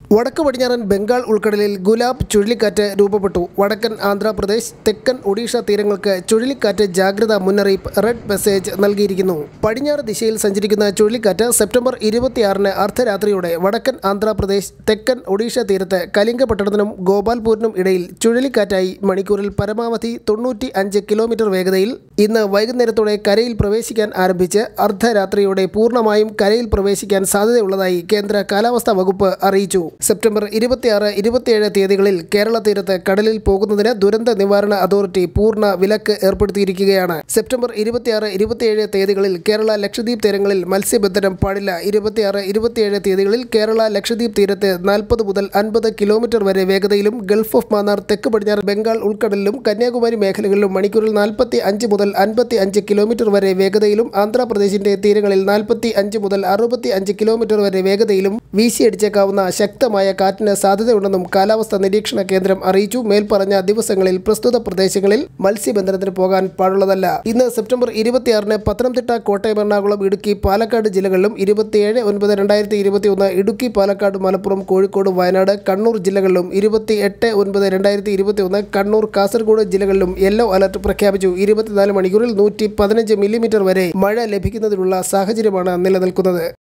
വടക്ക് പടിഞ്ഞാറൻ ബംഗാൾ ഉൾക്കടലിൽ ഗുലാബ് ചുഴലിക്കാറ്റ് രൂപപ്പെട്ടു വടക്കൻ ആന്ധ്രാപ്രദേശ് തെക്കൻ ഒഡീഷ തീരങ്ങൾക്ക് ചുഴലിക്കാറ്റ് ജാഗ്രതാ മുന്നറിയിപ്പ് റെഡ് മെസ്സേജ് നൽകിയിരിക്കുന്നു പടിഞ്ഞാറ് ദിശയിൽ സഞ്ചരിക്കുന്ന ചുഴലിക്കാറ്റ് സെപ്റ്റംബർ ഇരുപത്തിയാറിന് അർദ്ധരാത്രിയോടെ വടക്കൻ ആന്ധ്രാപ്രദേശ് തെക്കൻ ഒഡീഷ തീരത്ത് കലിംഗപട്ടണത്തിനും ഗോപാൽപൂരിനും ഇടയിൽ ചുഴലിക്കാറ്റായി മണിക്കൂറിൽ പരമാവധി തൊണ്ണൂറ്റി അഞ്ച് കിലോമീറ്റർ വേഗതയിൽ ഇന്ന് വൈകുന്നേരത്തോടെ കരയിൽ പ്രവേശിക്കാൻ ആരംഭിച്ച് അർദ്ധരാത്രിയോടെ പൂർണ്ണമായും കരയിൽ പ്രവേശിക്കാൻ സാധ്യതയുള്ളതായി കേന്ദ്ര കാലാവസ്ഥാ വകുപ്പ് അറിയിച്ചു സെപ്റ്റംബർ ഇരുപത്തിയാറ് ഇരുപത്തിയേഴ് തീയതികളിൽ കേരള തീരത്ത് കടലിൽ പോകുന്നതിന് ദുരന്ത നിവാരണ അതോറിറ്റി പൂർണ്ണ വിലക്ക് ഏർപ്പെടുത്തിയിരിക്കുകയാണ് സെപ്റ്റംബർ ഇരുപത്തിയാറ് ഇരുപത്തിയേഴ് തീയതികളിൽ കേരള ലക്ഷദ്വീപ് തീരങ്ങളിൽ മത്സ്യബന്ധനം പാടില്ല ഇരുപത്തിയാറ് ഇരുപത്തിയേഴ് തീയതികളിൽ കേരള ലക്ഷദ്വീപ് തീരത്ത് നാൽപ്പത് മുതൽ അൻപത് കിലോമീറ്റർ വരെ വേഗതയിലും ഗൾഫ് ഓഫ് മാന്നാർ തെക്ക് പടിഞ്ഞാറ് ബംഗാൾ ഉൾക്കടലിലും കന്യാകുമാരി മേഖലകളിലും മണിക്കൂറിൽ നാൽപ്പത്തി അഞ്ച് മുതൽ അൻപത്തി അഞ്ച് കിലോമീറ്റർ വരെ വേഗതയിലും ആന്ധ്രാപ്രദേശിന്റെ തീരങ്ങളിൽ നാൽപ്പത്തി അഞ്ച് മുതൽ അറുപത്തി അഞ്ച് കിലോമീറ്റർ വരെ വേഗതയിലും വീശിയടിച്ചേക്കാവുന്ന ശക്തമായ കാറ്റിന് സാധ്യതയുണ്ടെന്നും കാലാവസ്ഥാ നിരീക്ഷണ കേന്ദ്രം അറിയിച്ചു മേൽപ്പറഞ്ഞ ദിവസങ്ങളിൽ പ്രസ്തുത പ്രദേശങ്ങളിൽ മത്സ്യബന്ധനത്തിന് പോകാൻ പാടുള്ളതല്ല ഇന്ന് സെപ്റ്റംബർ ഇരുപത്തിയാറിന് പത്തനംതിട്ട കോട്ടയം എറണാകുളം ഇടുക്കി പാലക്കാട് ജില്ലകളിലും ഇരുപത്തിയേഴ് ഒൻപത് രണ്ടായിരത്തി ഇരുപത്തി ഒന്ന് ഇടുക്കി പാലക്കാട് മലപ്പുറം കോഴിക്കോട് വയനാട് കണ്ണൂർ ജില്ലകളിലും ഇരുപത്തി എട്ട് ഒൻപത് രണ്ടായിരത്തി ഇരുപത്തി ഒന്ന് കണ്ണൂർ കാസർഗോഡ് ജില്ലകളിലും യെല്ലോ അലർട്ട് പ്രഖ്യാപിച്ചു ഇരുപത്തിനാല് മണിക്കൂറിൽ നൂറ്റി പതിനഞ്ച് മില്ലിമീറ്റർ വരെ മഴ ലഭിക്കുന്നതിനുള്ള സാഹചര്യമാണ് നിലനിൽക്കുന്നത്